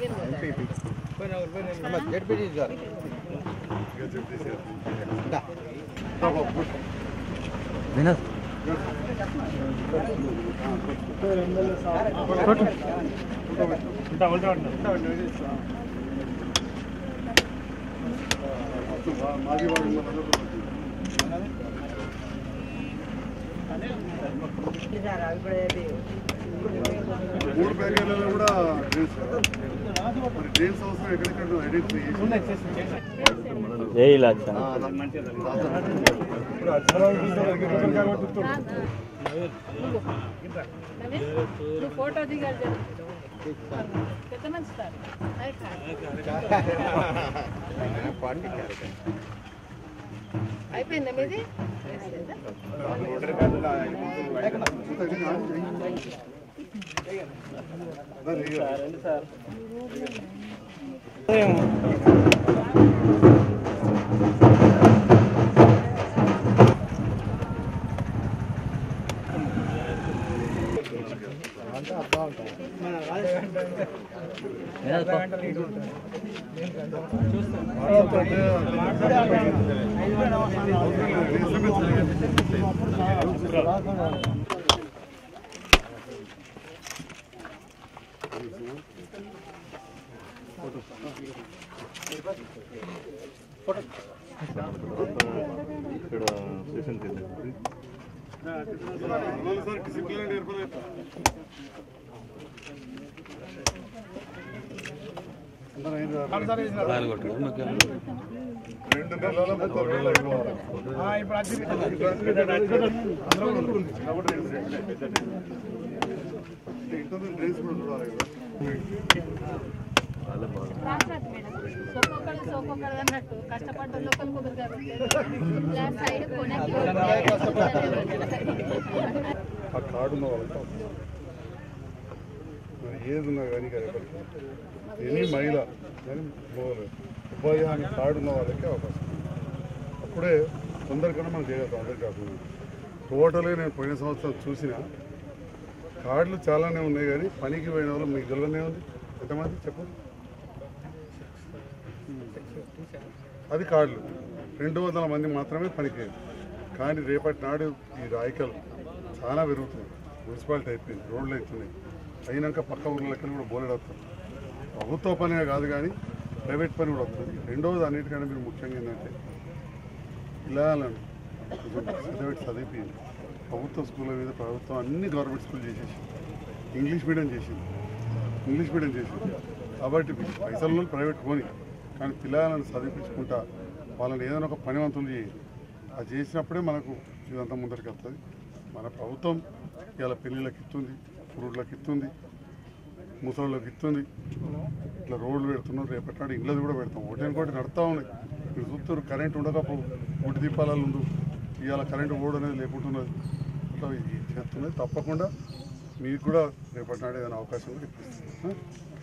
వినోద్ మూడు ప్యాకేజీలలో కూడా డ్రీమ్స్ మరి డ్రీమ్స్ అవసరం ఎక్కడెక్కడ ఐడెంటిఫై చేసి ఏ లక్షణ నువ్వు ఫోటో దిగాలి జర. పెద్ద మంచి సార్ అయిపోయిందా మీది ఇక్కడ సెషన్ సార్ డిసిప్లిన్ ఏర్పడలేదు రెండు నెలల ముప్పై వేలు అయిపోవాలి ఇంటర్నల్ డ్రెస్ కూడా చూడాలి కదా రాత్రి మేడం ఒక్కొక్కరు ఒక్కొక్కరు అన్నట్టు కష్టపడ్డ లోకల్ కుదురు కాబట్టి సైడ్ కొనకి ఆ కార్డు ఉన్న వాళ్ళకి అవకాశం. మరి ఏది ఉన్నా కానీ ఎనీ మహిళ కానీ మగవాళ్ళు. ఉపాధి హామీ కార్డు ఉన్న వాళ్ళకి అవకాశం అప్పుడే తొందరగా మనం చేయగలుగుతాం అందరికీ కాకుండా టోటల్గా నేను పోయిన సంవత్సరం చూసిన కార్డులు చాలానే ఉన్నాయి కానీ పనికి పోయిన వాళ్ళు మీకు తెలియనే ఉంది ఎంతమంది చెప్పు అది కార్డులు రెండు వందల మంది మాత్రమే పనికి కానీ రేపటి నాడు ఈ రాయికలు చాలా పెరుగుతుంది మున్సిపాలిటీ అయిపోయింది రోడ్లు అవుతున్నాయి అయినాక పక్క ఊర్లకి కూడా బోలెడు వస్తుంది ప్రభుత్వ పనే కాదు కానీ ప్రైవేట్ పని కూడా వస్తుంది రెండవది అన్నిటికన్నా మీరు ముఖ్యంగా ఏంటంటే పిల్లలను కొంచెం చదివి చదివిపోయింది ప్రభుత్వ స్కూళ్ళ మీద ప్రభుత్వం అన్ని గవర్నమెంట్ స్కూల్ చేసేసి ఇంగ్లీష్ మీడియం చేసింది ఇంగ్లీష్ మీడియం చేసింది కాబట్టి పైసలు ప్రైవేట్ పోని కానీ పిల్లలను చదివించుకుంటా వాళ్ళని ఏదైనా ఒక పనివంతులు చేయాలి అది చేసినప్పుడే మనకు ఇదంతా ముందరికి వస్తుంది మన ప్రభుత్వం ఇవాళ పెళ్ళిళ్ళకి ఇస్తుంది ఫ్రూట్లకు ఇస్తుంది ముసళ్ళకి ఇస్తుంది ఇట్లా రోడ్లు పెడుతున్నాం రేపటి నాడు ఇళ్ళది కూడా పెడతాం ఒకటి ఇంకోటి నడుస్తూ ఉన్నాయి మీరు చూస్తారు కరెంట్ ఉండకపో గుడి దీపాలలో ఉండు ఇవాళ కరెంటు బోర్డు అనేది లేకుంటున్నది ఇట్లా ఇది చేస్తున్నది తప్పకుండా మీకు కూడా రేపటి నాడు ఏదైనా అవకాశం కూడా ఇప్పిస్తుంది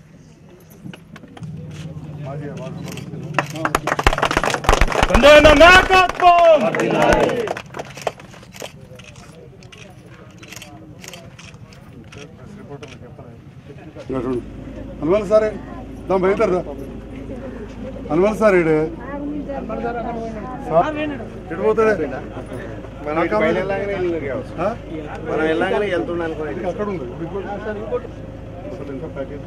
మాజీ హనుమాన్ సారే దా బయలుదేరదా హనుమాన్ సార్ ఈడు ఎటు పోతాడే ఆ? మనం వెళ్ళగానే వెళ్తున్నాను అనుకోండి ఇంకా అక్కడ ఉంది అసలు ఎంత ప్యాకేజ్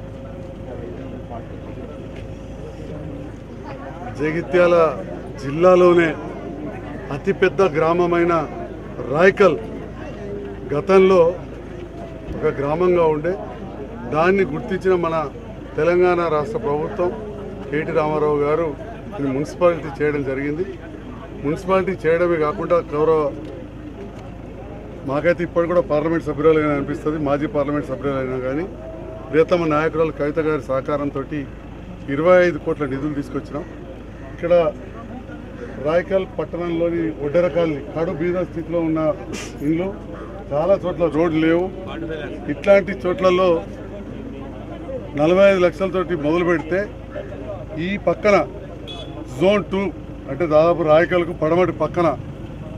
జగిత్యాల జిల్లాలోనే అతిపెద్ద గ్రామమైన రాయకల్ గతంలో ఒక గ్రామంగా ఉండే దాన్ని గుర్తించిన మన తెలంగాణ రాష్ట్ర ప్రభుత్వం కేటీ రామారావు గారు ఇది మున్సిపాలిటీ చేయడం జరిగింది మున్సిపాలిటీ చేయడమే కాకుండా గౌరవ మాకైతే ఇప్పటి కూడా పార్లమెంట్ సభ్యురాలుగా అనిపిస్తుంది మాజీ పార్లమెంట్ సభ్యురాలైనా కానీ ప్రియతమ నాయకురాలు కవిత గారి సహకారంతో ఇరవై ఐదు కోట్ల నిధులు తీసుకొచ్చినాం ఇక్కడ రాయకల్ పట్టణంలోని ఒడ్డెర కాలనీ కడు బీద స్థితిలో ఉన్న ఇండ్లు చాలా చోట్ల రోడ్లు లేవు ఇట్లాంటి చోట్లలో నలభై ఐదు లక్షలతోటి మొదలు పెడితే ఈ పక్కన జోన్ టూ అంటే దాదాపు రాయకల్కు పడమటి పక్కన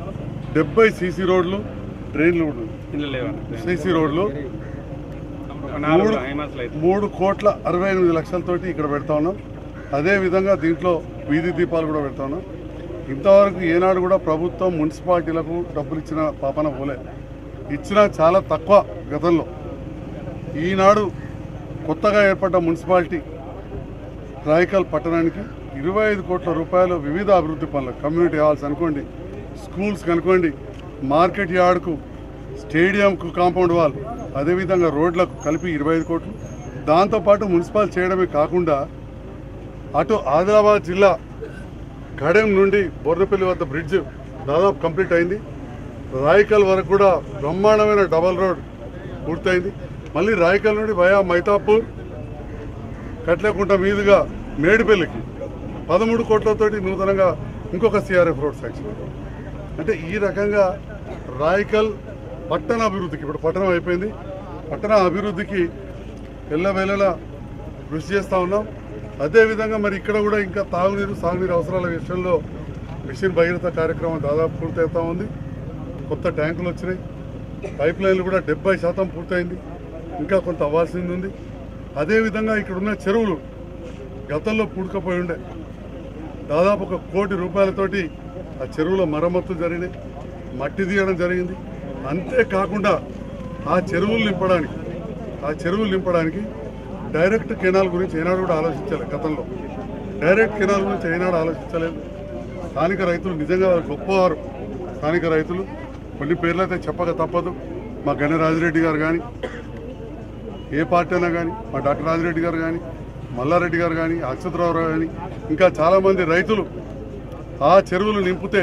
డెబ్బై సీసీ రోడ్లు ట్రైన్లు సీసీ రోడ్లు మూడు మూడు కోట్ల అరవై ఎనిమిది లక్షలతోటి ఇక్కడ పెడతా ఉన్నాం అదే విధంగా దీంట్లో వీధి దీపాలు కూడా పెడతా ఉన్నాం ఇంతవరకు ఏనాడు కూడా ప్రభుత్వం మున్సిపాలిటీలకు డబ్బులు ఇచ్చిన పాపన పోలే ఇచ్చినా చాలా తక్కువ గతంలో ఈనాడు కొత్తగా ఏర్పడ్డ మున్సిపాలిటీ రాయకల్ పట్టణానికి ఇరవై ఐదు కోట్ల రూపాయలు వివిధ అభివృద్ధి పనులు కమ్యూనిటీ హాల్స్ అనుకోండి స్కూల్స్ అనుకోండి మార్కెట్ యార్డ్కు స్టేడియంకు కాంపౌండ్ వాల్ అదేవిధంగా రోడ్లకు కలిపి ఇరవై ఐదు కోట్లు దాంతోపాటు మున్సిపల్ చేయడమే కాకుండా అటు ఆదిలాబాద్ జిల్లా కడెం నుండి బొర్రపల్లి వద్ద బ్రిడ్జ్ దాదాపు కంప్లీట్ అయింది రాయకల్ వరకు కూడా బ్రహ్మాండమైన డబల్ రోడ్ పూర్తయింది మళ్ళీ రాయకల్ నుండి వయా మైతాపూర్ కట్లేకుంట మీదుగా మేడిపల్లికి పదమూడు కోట్లతోటి నూతనంగా ఇంకొక సిఆర్ఎఫ్ రోడ్ సెక్షన్ అంటే ఈ రకంగా రాయకల్ పట్టణ అభివృద్ధికి ఇప్పుడు పట్టణం అయిపోయింది పట్టణ అభివృద్ధికి ఎల్లవేళలా కృషి చేస్తూ ఉన్నాం అదేవిధంగా మరి ఇక్కడ కూడా ఇంకా తాగునీరు సాగునీరు అవసరాల విషయంలో మిషన్ భగీరథ కార్యక్రమం దాదాపు పూర్తవుతా ఉంది కొత్త ట్యాంకులు వచ్చినాయి పైప్ లైన్లు కూడా డెబ్బై శాతం పూర్తయింది ఇంకా కొంత అవ్వాల్సింది ఉంది అదేవిధంగా ఇక్కడ ఉన్న చెరువులు గతంలో పూడుకపోయి ఉండే దాదాపు ఒక కోటి రూపాయలతోటి ఆ చెరువుల మరమ్మతులు జరిగినాయి మట్టి తీయడం జరిగింది అంతేకాకుండా ఆ చెరువులు నింపడానికి ఆ చెరువులు నింపడానికి డైరెక్ట్ కెనాల్ గురించి ఏనాడు కూడా ఆలోచించలేదు గతంలో డైరెక్ట్ కెనాల్ గురించి ఏనాడు ఆలోచించలేదు స్థానిక రైతులు నిజంగా గొప్పవారు స్థానిక రైతులు కొన్ని పేర్లు అయితే చెప్పక తప్పదు మా గణ్య రాజిరెడ్డి గారు కానీ ఏ పార్టీ అయినా కానీ మా డాక్టర్ రాజిరెడ్డి గారు కానీ మల్లారెడ్డి గారు కానీ అక్షతరావు కానీ ఇంకా చాలామంది రైతులు ఆ చెరువులు నింపితే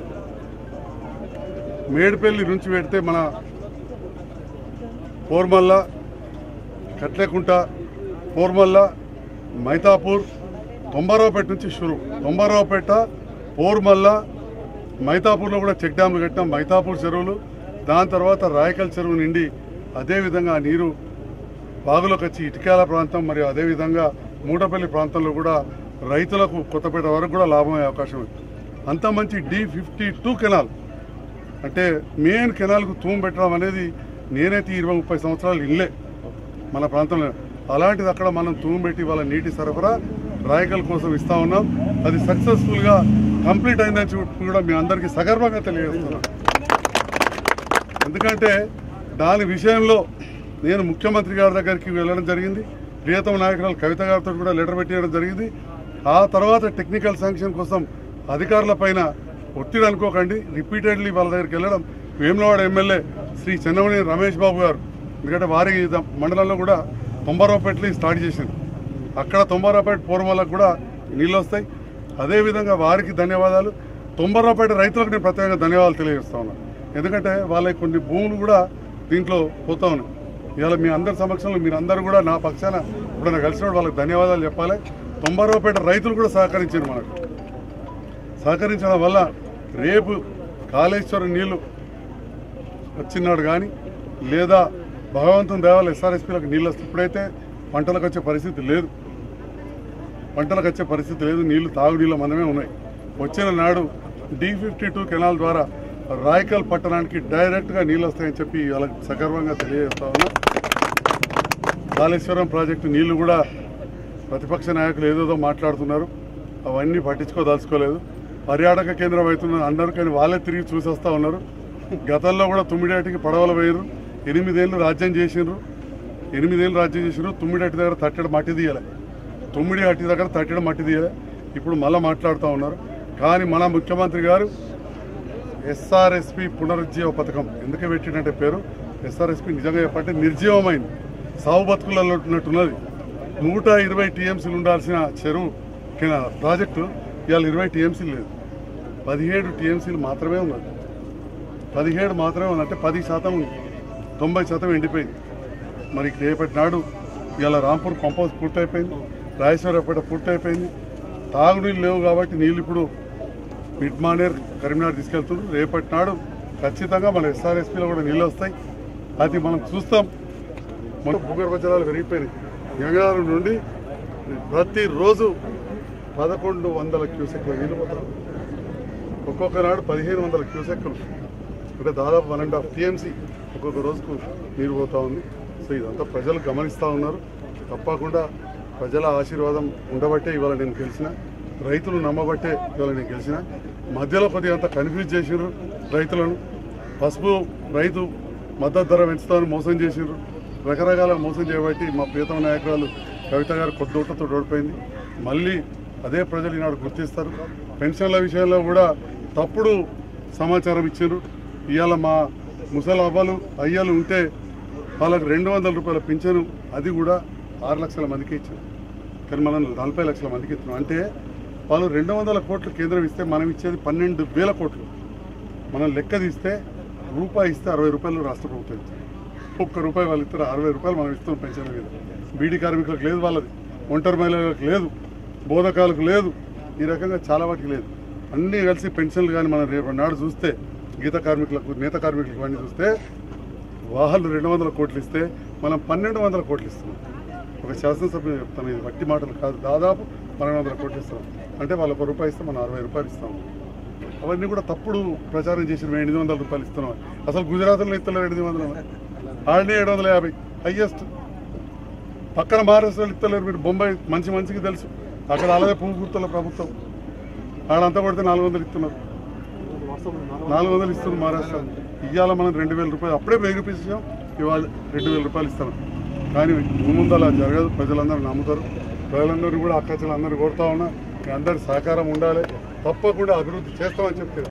మేడిపల్లి నుంచి పెడితే మన పోర్మల్ల కట్లేకుంట పోర్మల్ల మైతాపూర్ తొంభరావుపేట నుంచి షురు తొంభరావుపేట పోర్మల్ల మైతాపూర్లో కూడా చెక్ డ్యామ్లు కట్టాం మైతాపూర్ చెరువులు దాని తర్వాత రాయకల్ చెరువు నిండి అదేవిధంగా ఆ నీరు బాగులోకి వచ్చి ఇటుకాల ప్రాంతం మరియు అదేవిధంగా మూటపల్లి ప్రాంతంలో కూడా రైతులకు కొత్తపేట వరకు కూడా లాభమయ్యే అవకాశం ఉంది అంత మంచి డి ఫిఫ్టీ టూ కెనాల్ అంటే మెయిన్ కెనాల్కు తూము పెట్టడం అనేది నేనైతే ఇరవై ముప్పై సంవత్సరాలు ఇల్లే మన ప్రాంతంలో అలాంటిది అక్కడ మనం తూము పెట్టి వాళ్ళ నీటి సరఫరా రాయకల్ కోసం ఇస్తా ఉన్నాం అది సక్సెస్ఫుల్గా కంప్లీట్ అయిందని చెప్పి కూడా మీ అందరికీ సగర్వంగా తెలియజేస్తున్నాం ఎందుకంటే దాని విషయంలో నేను ముఖ్యమంత్రి గారి దగ్గరికి వెళ్ళడం జరిగింది ప్రియతమ నాయకురాలు కవిత గారితో కూడా లెటర్ పెట్టియడం జరిగింది ఆ తర్వాత టెక్నికల్ శాంక్షన్ కోసం అధికారుల పైన ఒత్తిడి అనుకోకండి రిపీటెడ్లీ వాళ్ళ దగ్గరికి వెళ్ళడం వేములవాడ ఎమ్మెల్యే శ్రీ చెన్నమణి రమేష్ బాబు గారు ఎందుకంటే వారి ద- మండలంలో కూడా తొంభరావుపేటలో స్టార్ట్ చేసింది అక్కడ తొంభరావుపేట పూర్వలకు కూడా నీళ్ళు వస్తాయి అదేవిధంగా వారికి ధన్యవాదాలు తొంభరావుపేట రైతులకు నేను ప్రత్యేకంగా ధన్యవాదాలు తెలియజేస్తా ఉన్నాను ఎందుకంటే వాళ్ళకి కొన్ని భూములు కూడా దీంట్లో పోతా ఉన్నాయి ఇవాళ మీ అందరి సమక్షంలో మీరు అందరూ కూడా నా పక్షాన ఇప్పుడు కలిసినప్పుడు వాళ్ళకి ధన్యవాదాలు చెప్పాలి తొంభరావుపేట రైతులు కూడా సహకరించారు మనకు సహకరించడం వల్ల రేపు కాళేశ్వరం నీళ్లు వచ్చినాడు కానీ లేదా భగవంతుని దేవాల ఎస్ఆర్ఎస్పీలకు నీళ్ళు వస్తే ఇప్పుడైతే పంటలకు వచ్చే పరిస్థితి లేదు పంటలకు వచ్చే పరిస్థితి లేదు నీళ్లు తాగునీళ్ళు మనమే ఉన్నాయి వచ్చిన నాడు డి ఫిఫ్టీ టూ కెనాల్ ద్వారా రాయకల్ పట్టణానికి డైరెక్ట్గా నీళ్ళు వస్తాయని చెప్పి వాళ్ళకి సగర్వంగా తెలియజేస్తా ఉన్నా కాళేశ్వరం ప్రాజెక్టు నీళ్లు కూడా ప్రతిపక్ష నాయకులు ఏదేదో మాట్లాడుతున్నారు అవన్నీ పట్టించుకోదలుచుకోలేదు పర్యాటక కేంద్రం అవుతున్నారు అన్నారు కానీ వాళ్ళే తిరిగి చూసేస్తా ఉన్నారు గతంలో కూడా తుమ్మిడేటికి పడవలు వేయరు ఎనిమిదేళ్ళు రాజ్యం చేసిండ్రు ఎనిమిదేళ్ళు రాజ్యం చేసిండ్రు తుమ్మిడేటి దగ్గర తట్టెడు మట్టి తీయలే తుమ్మిడి అట్టి దగ్గర తట్టెడు మట్టి తీయలే ఇప్పుడు మళ్ళీ మాట్లాడుతూ ఉన్నారు కానీ మన ముఖ్యమంత్రి గారు ఎస్ఆర్ఎస్పి పునరుజ్జీవ పథకం ఎందుకు పెట్టినట్టే పేరు ఎస్ఆర్ఎస్పి నిజంగా చెప్పంటే నిర్జీవమైంది సాగు బతుకులలో ఉన్నట్టున్నది నూట ఇరవై టీఎంసీలు ఉండాల్సిన చెరువు కింద ప్రాజెక్టు ఇవాళ ఇరవై టీఎంసీలు లేదు పదిహేడు టీఎంసీలు మాత్రమే ఉన్నది పదిహేడు మాత్రమే ఉంది అంటే పది శాతం ఉంది తొంభై శాతం ఎండిపోయింది మరి రేపటి నాడు ఇవాళ రాంపూర్ పంపౌస్ పూర్తయిపోయింది రాజేశ్వరపేట పూర్తయిపోయింది తాగునీళ్ళు లేవు కాబట్టి నీళ్ళు ఇప్పుడు మిడ్ మానేర్ కరీంనగర్ తీసుకెళ్తున్నారు రేపటి నాడు ఖచ్చితంగా మన ఎస్ఆర్ఎస్పీలో కూడా నీళ్ళు వస్తాయి అది మనం చూస్తాం మన భూగర్భ జలాలు పెరిగిపోయినాయి గంగారం నుండి ప్రతిరోజు పదకొండు వందల క్యూసెక్ల నీళ్ళు పోతారు ఒక్కొక్క నాడు పదిహేను వందల క్యూసెక్లు అంటే దాదాపు వన్ అండ్ హాఫ్ టీఎంసీ ఒక్కొక్క రోజుకు నీరు పోతా ఉంది సో ఇదంతా ప్రజలు గమనిస్తూ ఉన్నారు తప్పకుండా ప్రజల ఆశీర్వాదం ఉండబట్టే ఇవాళ నేను గెలిచిన రైతులు నమ్మబట్టే ఇవాళ నేను గెలిచిన మధ్యలో కొద్దిగా అంత కన్ఫ్యూజ్ చేసిర్రు రైతులను పసుపు రైతు మద్దతు ధర పెంచుతామని మోసం చేసిర్రు రకరకాల మోసం చేయబట్టి మా ప్రియతమ నాయకురాలు కవిత గారు కొద్ది ఓట్లతో ఓడిపోయింది మళ్ళీ అదే ప్రజలు ఈనాడు గుర్తిస్తారు పెన్షన్ల విషయంలో కూడా తప్పుడు సమాచారం ఇచ్చారు ఇవాళ మా ముసలాబాలు అయ్యలు ఉంటే వాళ్ళకి రెండు వందల రూపాయల పింఛను అది కూడా ఆరు లక్షల మందికి ఇచ్చారు కానీ మనం నలభై లక్షల మందికి ఇస్తున్నాం అంటే వాళ్ళు రెండు వందల కోట్లు కేంద్రం ఇస్తే మనం ఇచ్చేది పన్నెండు వేల కోట్లు మనం లెక్క తీస్తే రూపాయి ఇస్తే అరవై రూపాయలు రాష్ట్ర ప్రభుత్వం ఇచ్చింది ఒక్క రూపాయి వాళ్ళు ఇస్తారు అరవై రూపాయలు మనం ఇస్తాం పెన్షన్ మీద బీడీ కార్మికులకు లేదు వాళ్ళది ఒంటరి మహిళలకు లేదు బోధకాలకు లేదు ఈ రకంగా చాలా వాటికి లేదు అన్నీ కలిసి పెన్షన్లు కానీ మనం రేపు నాడు చూస్తే గీత కార్మికులకు నేత కార్మికులకు అన్నీ చూస్తే వాళ్ళు రెండు వందల కోట్లు ఇస్తే మనం పన్నెండు వందల కోట్లు ఇస్తున్నాం ఒక శాసనసభ్యులు చెప్తాను ఇది వట్టి మాటలు కాదు దాదాపు పన్నెండు వందల కోట్లు ఇస్తాం అంటే వాళ్ళు ఒక రూపాయి ఇస్తే మనం అరవై రూపాయలు ఇస్తాం అవన్నీ కూడా తప్పుడు ప్రచారం చేసిన మేము ఎనిమిది వందల రూపాయలు ఇస్తున్నాం అసలు గుజరాత్లో ఇస్తలేరు ఎనిమిది వందల ఆడనే ఏడు వందల యాభై హయ్యెస్ట్ పక్కన మహారాష్ట్రలో ఇస్తలేరు మీరు బొంబాయి మంచి మంచికి తెలుసు అక్కడ అలాగే పువ్వు గుర్తుల ప్రభుత్వం ఆడంతా పడితే నాలుగు వందలు ఇస్తున్నారు నాలుగు వందలు ఇస్తున్నారు మహారాష్ట్ర ఇవాళ మనం రెండు వేల రూపాయలు అప్పుడే వెయ్యి రూపాయలు ఇచ్చాం ఇవాళ రెండు వేల రూపాయలు ఇస్తాం కానీ ముందు అలా జరగదు ప్రజలందరూ నమ్ముతారు ప్రజలందరూ కూడా అక్కచెల్లందరూ కోరుతా ఉన్నా మీ అందరి సహకారం ఉండాలి తప్పకుండా అభివృద్ధి చేస్తామని చెప్తే